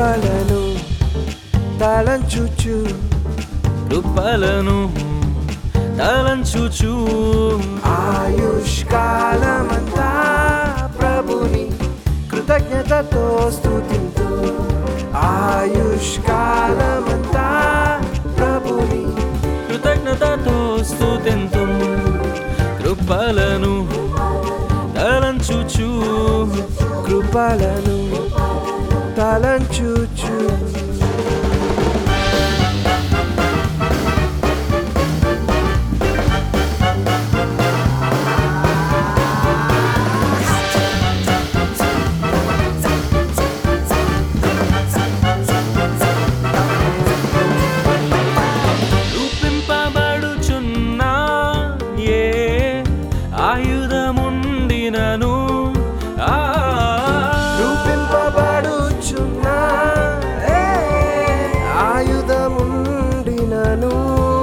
కృపలను తలంచుచు కృపలను తలంచుచు ఆయుష్కాలమంతా ప్రభుని కృతజ్ఞతతో స్తుతింతు ఆయుష్కాలమంతా ప్రభుని కృతజ్ఞతతో స్తుతింతు కృపలను తలంచుచు కృపలను తలంచుచు రూపింపబడుచున్న ఏ ఆయుధముండినను ఆ రూపింపబడుచున్న ఏ ఆయుధముండినను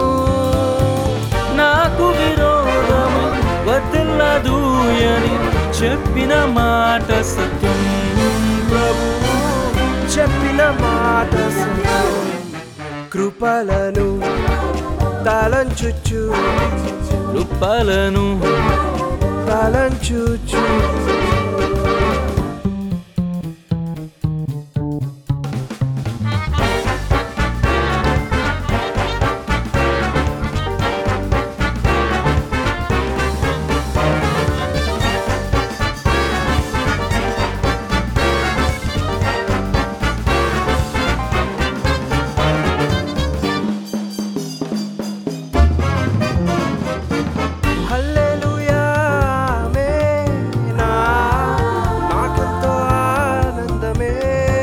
నాకు విరోధము వదిల్లదు అని చెప్పిన మాట సత్యం ప్రభు చెప్పిన మాట సత్యం. కృపలను తలంచుచు కృపలను తలంచుచు హల్లెలూయా ఆమేనా నాకెంతో ఆనందమే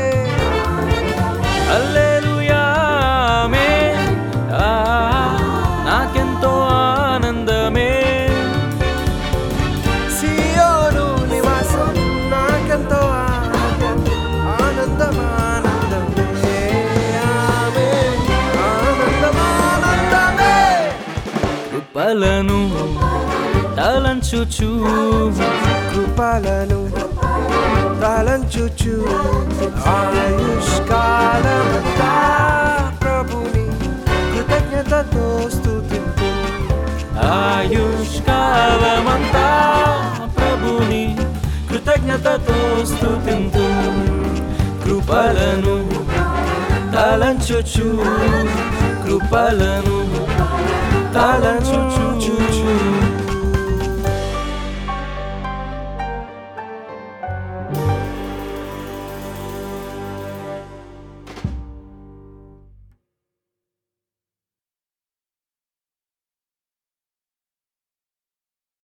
హల్లెలూయా ఆమేన్. ఆ, నాకెంతో ఆనందమే సియోను నివాసం నాకెంతో ఆనందం ఆనందం ఆనందమే ఆమేన్ ఆనందం ఆనందమే కృపలను తలంచుచు కృపలను తలంచుచు ఆయుష్కాలమంతా ప్రభుని కృతజ్ఞతతో స్తుతింతు ఆయుష్కాలమంతా ప్రభుని కృతజ్ఞతతో స్తుతింతు కృపలను తలంచుచు కృపలను తలంచుచు